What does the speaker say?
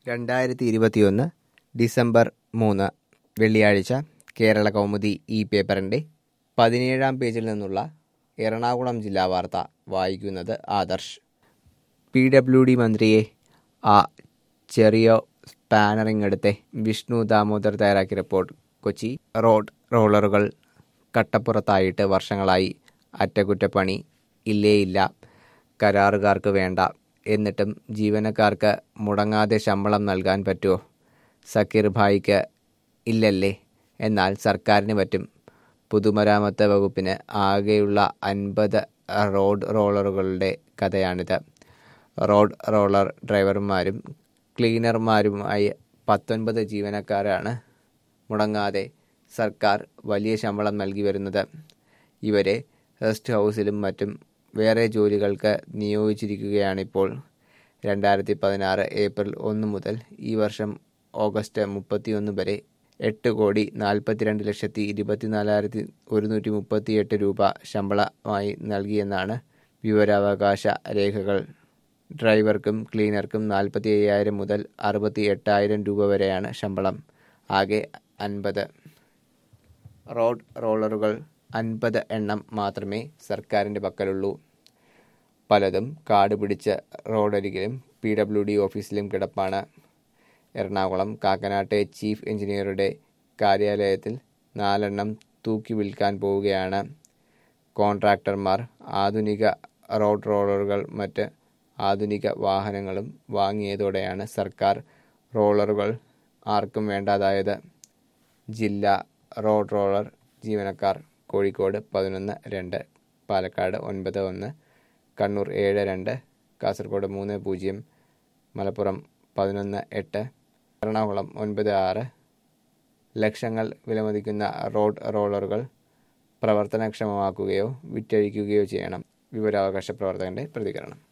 രണ്ടായിരത്തി ഇരുപത്തിയൊന്ന് ഡിസംബർ മൂന്ന് വെള്ളിയാഴ്ച കേരള കൗമുദി ഈ പേപ്പറിൻ്റെ പതിനേഴാം പേജിൽ നിന്നുള്ള എറണാകുളം ജില്ലാ വാർത്ത വായിക്കുന്നത് ആദർശ് പി ഡബ്ല്യു ഡി മന്ത്രിയെ ആ ചെറിയ സ്പാനറിംഗ് എടുത്തെ വിഷ്ണു ദാമോദർ തയ്യാറാക്കിയ റിപ്പോർട്ട് കൊച്ചി റോഡ് റോളറുകൾ കട്ടപ്പുറത്തായിട്ട് വർഷങ്ങളായി അറ്റകുറ്റപ്പണി ഇല്ലേ ഇല്ല കരാറുകാർക്ക് വേണ്ട എന്നിട്ടും ജീവനക്കാർക്ക് മുടങ്ങാതെ ശമ്പളം നൽകാൻ പറ്റുമോ സക്കീർ ഭായിക്ക് ഇല്ലല്ലേ എന്നാൽ സർക്കാരിന് പറ്റും പൊതുമരാമത്ത് വകുപ്പിന് ആകെയുള്ള അൻപത് റോഡ് റോളറുകളുടെ കഥയാണിത് റോഡ് റോളർ ഡ്രൈവർമാരും ക്ലീനർമാരുമായി പത്തൊൻപത് ജീവനക്കാരാണ് മുടങ്ങാതെ സർക്കാർ വലിയ ശമ്പളം നൽകി വരുന്നത് ഇവരെ റെസ്റ്റ് ഹൗസിലും മറ്റും വേറെ ജോലികൾക്ക് നിയോഗിച്ചിരിക്കുകയാണിപ്പോൾ രണ്ടായിരത്തി പതിനാറ് ഏപ്രിൽ ഒന്ന് മുതൽ ഈ വർഷം ഓഗസ്റ്റ് മുപ്പത്തിയൊന്ന് വരെ എട്ട് കോടി നാൽപ്പത്തിരണ്ട് ലക്ഷത്തി ഇരുപത്തിനാലായിരത്തി ഒരുന്നൂറ്റി മുപ്പത്തിയെട്ട് രൂപ ശമ്പളമായി നൽകിയെന്നാണ് വിവരാവകാശ രേഖകൾ ഡ്രൈവർക്കും ക്ലീനർക്കും നാൽപ്പത്തി അയ്യായിരം മുതൽ അറുപത്തി എട്ടായിരം രൂപ വരെയാണ് ശമ്പളം ആകെ അൻപത് റോഡ് റോളറുകൾ അൻപത് എണ്ണം മാത്രമേ സർക്കാരിൻ്റെ പക്കലുള്ളൂ പലതും കാട് പിടിച്ച റോഡരികിലും പി ഡബ്ല്യു ഡി ഓഫീസിലും കിടപ്പാണ് എറണാകുളം കാക്കനാട്ടെ ചീഫ് എഞ്ചിനീയറുടെ കാര്യാലയത്തിൽ നാലെണ്ണം തൂക്കി വിൽക്കാൻ പോവുകയാണ് കോൺട്രാക്ടർമാർ ആധുനിക റോഡ് റോളറുകൾ മറ്റ് ആധുനിക വാഹനങ്ങളും വാങ്ങിയതോടെയാണ് സർക്കാർ റോളറുകൾ ആർക്കും വേണ്ടാതായത് ജില്ലാ റോഡ് റോളർ ജീവനക്കാർ കോഴിക്കോട് പതിനൊന്ന് രണ്ട് പാലക്കാട് ഒൻപത് ഒന്ന് കണ്ണൂർ ഏഴ് രണ്ട് കാസർഗോഡ് മൂന്ന് പൂജ്യം മലപ്പുറം പതിനൊന്ന് എട്ട് എറണാകുളം ഒൻപത് ആറ് ലക്ഷങ്ങൾ വിലമതിക്കുന്ന റോഡ് റോളറുകൾ പ്രവർത്തനക്ഷമമാക്കുകയോ വിറ്റഴിക്കുകയോ ചെയ്യണം വിവരാവകാശ പ്രവർത്തകന്റെ പ്രതികരണം